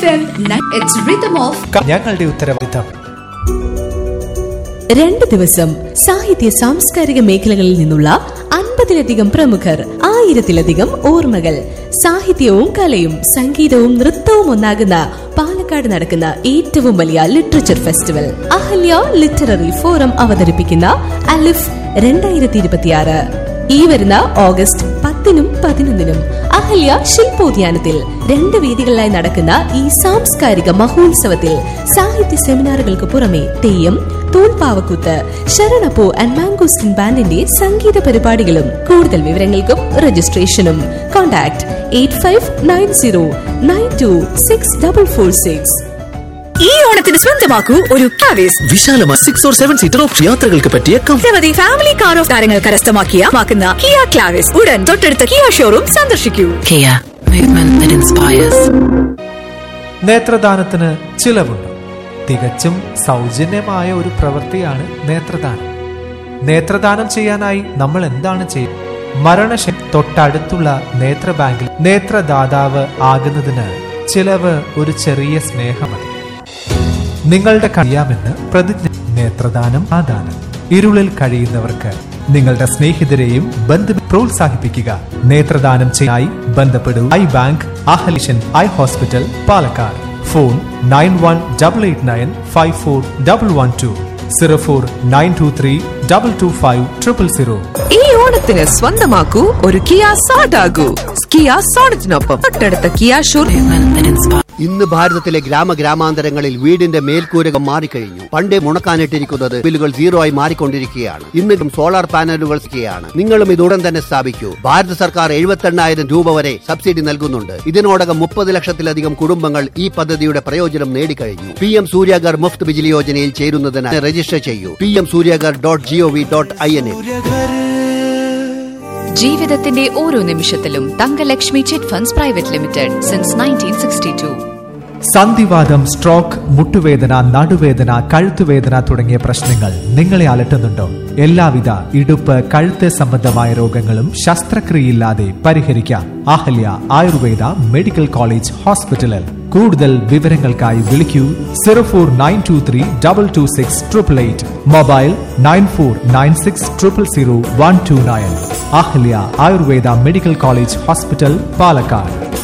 FM, it's rhythm of ഞങ്ങളുടെ ഉത്തരവാദിത്തം രണ്ട് ദിവസം സാഹിത്യ സാംസ്കാരിക മേഖലകളിൽ നിന്നുള്ള അൻപതിലധികം പ്രമുഖർ ആയിരത്തിലധികം ഓർമ്മകൾ സാഹിത്യവും കലയും സംഗീതവും നൃത്തവും ഒന്നാകുന്ന പാലക്കാട് നടക്കുന്ന ഏറ്റവും വലിയ literature festival Ahalya literary forum അവതരിപ്പിക്കുന്ന അലിഫ് രണ്ടായിരത്തി ഇരുപത്തിയാറ് ഈ വരുന്ന ഓഗസ്റ്റ് പത്തിനും പതിനൊന്നിനും അഹല്യ ശില്പോദ്യാനത്തിൽ രണ്ട് വേദികളിലായി നടക്കുന്ന ഈ സാംസ്കാരിക മഹോത്സവത്തിൽ സാഹിത്യ സെമിനാറുകൾക്ക് പുറമെ തെയ്യം തൂൺപാവക്കൂത്ത് ശരണപ്പൂ ആൻഡ് മാംഗോസ്റ്റിൻ ബാൻഡിന്റെ സംഗീത പരിപാടികളും കൂടുതൽ വിവരങ്ങൾക്കും രജിസ്ട്രേഷനും contact eight five nine zero nine two six double four six ഈ ഓണത്തിന് സ്വന്തമാക്കൂ ഒരു കാവേസ് വിശാലമായ six or seven seater option യാത്രകൾക്ക് പറ്റിയ കംഫർട്ട് നിരവധി ഫാമിലി കാർ ഓഫ് താരങ്ങൾ കരസ്ഥമാക്കിയ മാക്കുന്ന കിയ ക്ലാവിസ് ഉടൻ തൊട്ടടുത്ത കിയ ഷോറൂം സന്ദർശിക്കൂ Kia, movement that inspires. നേത്രദാനത്തിന് ചിലവുണ്ട് തികച്ചും സൗജന്യമായ ഒരു പ്രവൃത്തിയാണ് നേത്രദാനം നേത്രദാനം ചെയ്യാനായി നമ്മൾ എന്താണ് ചെയ്യുന്നത് മരണശം തൊട്ടടുത്തുള്ള നേത്ര ബാങ്കിൽ നേത്രദാതാവ് ആകുന്നതിന് ചിലവ് ഒരു ചെറിയ സ്നേഹമതി നിങ്ങളുടെ കഴിയാമെന്ന് പ്രതിജ്ഞ നേത്രദാനം ആദാനം ഇരുളിൽ കഴിയുന്നവർക്ക് നിങ്ങളുടെ സ്നേഹിതരെയും ബന്ധു പ്രോത്സാഹിപ്പിക്കുക നേത്രദാനം ചെയ്യായി ബന്ധപ്പെടൂ ഐ ബാങ്ക് അഹലിഷൻ eye hospital Palakkad phone nine one double eight nine five four double one two zero four nine two three double two five triple zero ഈ ഓണത്തിന് സ്വന്തമാക്കൂ ഒരു കിയ സാഡാകൂ കിയ സോണറ്റിനൊപ്പം തൊട്ടടുത്ത Kia showroom Movement that inspires. ഇന്ന് ഭാരതത്തിലെ ഗ്രാമഗ്രാമാന്തരങ്ങളിൽ വീടിന്റെ മേൽക്കൂരകൾ മാറിക്കഴിഞ്ഞു പണ്ടേ മുണക്കാനിട്ടിരിക്കുന്നത് ബില്ലുകൾ സീറോ ആയി മാറിക്കൊണ്ടിരിക്കുകയാണ് ഇന്നും സോളാർ പാനലുകൾ ആണ് നിങ്ങളും ഇത് ഉടൻ തന്നെ സ്ഥാപിക്കൂ ഭാരത സർക്കാർ എഴുപത്തെണ്ണായിരം രൂപ വരെ സബ്സിഡി നൽകുന്നുണ്ട് ഇതിനോടകം മുപ്പത് ലക്ഷത്തിലധികം കുടുംബങ്ങൾ ഈ പദ്ധതിയുടെ പ്രയോജനം നേടിക്കഴിഞ്ഞു പി എം സൂര്യാഗർ മുഫ്ത് ബിജിലി യോജനയിൽ ചേരുന്നതിന് രജിസ്റ്റർ ചെയ്യൂ P M Suryaghar dot gov dot I N ജീവിതത്തിന്റെ ഓരോ നിമിഷത്തിലും Thankalakshmi chit funds private limited since nineteen sixty two സന്ധിവാദം സ്ട്രോക്ക് മുട്ടുവേദന നടുവേദന കഴുത്തുവേദന തുടങ്ങിയ പ്രശ്നങ്ങൾ നിങ്ങളെ അലട്ടുന്നുണ്ടോ എല്ലാവിധ ഇടുപ്പ് കഴുത്ത് സംബന്ധമായ രോഗങ്ങളും ശസ്ത്രക്രിയയില്ലാതെ പരിഹരിക്കാം അഹല്യ ആയുർവേദ മെഡിക്കൽ കോളേജ് ഹോസ്പിറ്റലിൽ കൂടുതൽ വിവരങ്ങൾക്കായി വിളിക്കൂ zero four nine two three double two six triple eight mobile nine four nine six triple zero one two nine Ahalya Ayurveda medical college hospital Palakkad